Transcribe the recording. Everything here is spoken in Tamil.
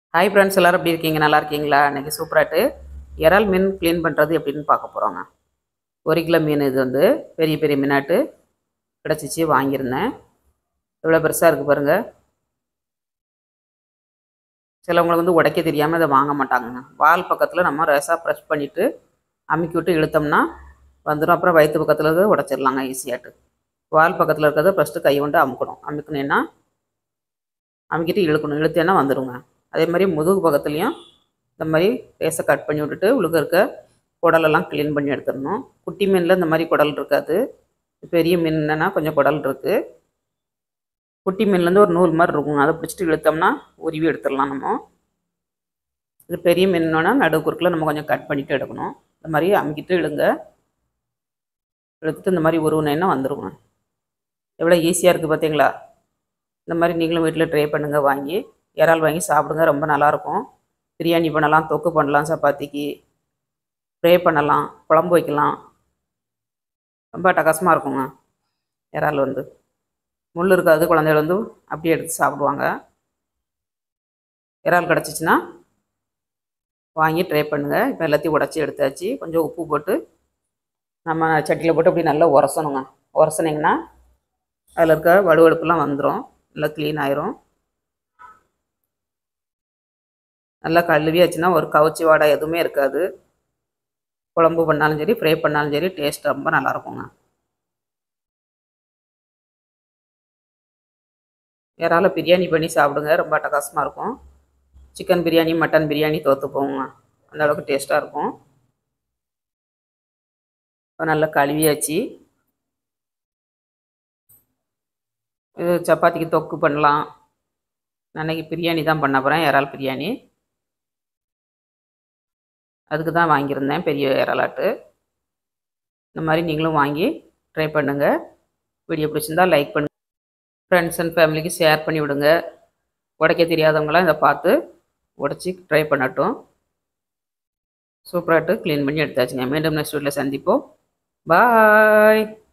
ஹாய் ஃப்ரெண்ட்ஸ் எல்லோரும் எப்படி இருக்கீங்க நல்லா இருக்கீங்களா இன்றைக்கி சூப்பராட்டு இறால் மீன் க்ளீன் பண்ணுறது எப்படின்னு பார்க்க போகிறோங்க ஒரு கிலோ மீன் இது வந்து பெரிய பெரிய மீனாட்டு கிடச்சிச்சு வாங்கியிருந்தேன் எவ்வளோ பெருசாக இருக்குது பாருங்கள் சிலவங்களுக்கு வந்து உடைக்க தெரியாமல் இதை வாங்க மாட்டாங்கங்க வால் பக்கத்தில் நம்ம ரேசாக ப்ரெஷ் பண்ணிவிட்டு அமுக்கி விட்டு இழுத்தோம்னா வந்துடும் அப்புறம் வயிற்று பக்கத்தில் இருக்கிறது உடச்சிடலாங்க ஈஸியாட்டு வால் பக்கத்தில் இருக்கிறத ஃபஸ்ட்டு கை கொண்டு அமுக்கணும் அமுக்கணுன்னா அமுக்கிட்டு இழுக்கணும் இழுத்தேன்னா வந்துடுங்க அதே மாதிரி முதுகு பக்கத்துலேயும் இந்த மாதிரி ரேஸை கட் பண்ணி விட்டுட்டு உழுக இருக்க குடலெல்லாம் க்ளீன் பண்ணி எடுத்துடணும் குட்டி மீனில் இந்த மாதிரி குடல் இருக்காது பெரிய மீன்னா கொஞ்சம் குடல் இருக்குது குட்டி மீன்லேருந்து ஒரு நூல் மாதிரி இருக்குங்க அதை பிடிச்சிட்டு இழுத்தோம்னா உருவி எடுத்துடலாம் நம்ம இது பெரிய மீன்னா நடு குறுக்கில் நம்ம கொஞ்சம் கட் பண்ணிவிட்டு எடுக்கணும் இந்த மாதிரி அமுக்கிட்டு இழுங்க இழுத்துட்டு இந்த மாதிரி உருவினேன்னா வந்துடுங்க எவ்வளோ ஈஸியாக இருக்குது பார்த்தீங்களா இந்த மாதிரி நீங்களும் வீட்டில் ட்ரை பண்ணுங்கள் வாங்கி இறால் வாங்கி சாப்பிடுங்க ரொம்ப நல்லாயிருக்கும் பிரியாணி பண்ணலாம் தொக்கு பண்ணலாம் சப்பாத்திக்கு ஃப்ரை பண்ணலாம் குழம்பு வைக்கலாம் ரொம்ப அட்டகாசமாக இருக்குங்க இறால் வந்து முள் இருக்காது குழந்தைகள் வந்து அப்படியே எடுத்து சாப்பிடுவாங்க இறால் கிடச்சிச்சின்னா வாங்கி ட்ரை பண்ணுங்கள் இப்போ எல்லாத்தையும் உடச்சி எடுத்தாச்சு கொஞ்சம் உப்பு போட்டு நம்ம சட்டியில் போட்டு அப்படி நல்லா உரசணுங்க உரசனிங்கன்னா அதில் இருக்க வடுவடுப்புலாம் வந்துடும் நல்லா க்ளீன் ஆயிரும் நல்லா கழுவியாச்சுன்னா ஒரு கவுச்சி வாடை எதுவுமே இருக்காது குழம்பு பண்ணாலும் சரி ஃப்ரை பண்ணாலும் சரி டேஸ்ட் ரொம்ப நல்லாயிருக்குங்க இறால பிரியாணி பண்ணி சாப்பிடுங்க ரொம்ப அட்டகாசமாக இருக்கும் சிக்கன் பிரியாணி மட்டன் பிரியாணி தோற்று போங்க அந்த அளவுக்கு டேஸ்ட்டாக இருக்கும் நல்லா கழுவியாச்சு இது சப்பாத்திக்கு தொக்கு பண்ணலாம் அன்றைக்கி பிரியாணி தான் பண்ண போகிறேன் இறால் பிரியாணி அதுக்கு தான் வாங்கியிருந்தேன் பெரிய இறாலாட்டு இந்த மாதிரி நீங்களும் வாங்கி ட்ரை பண்ணுங்கள் வீடியோ பிடிச்சிருந்தால் லைக் பண்ணுங்கள் ஃப்ரெண்ட்ஸ் அண்ட் ஃபேமிலிக்கு ஷேர் பண்ணி விடுங்க உடைக்க தெரியாதவங்களாம் இதை பார்த்து உடச்சி ட்ரை பண்ணட்டும் சூப்பராகிட்டு க்ளீன் பண்ணி எடுத்தாச்சுங்க மீண்டும் நெக்ஸ்ட் வீட்டில் சந்திப்போம் பாய்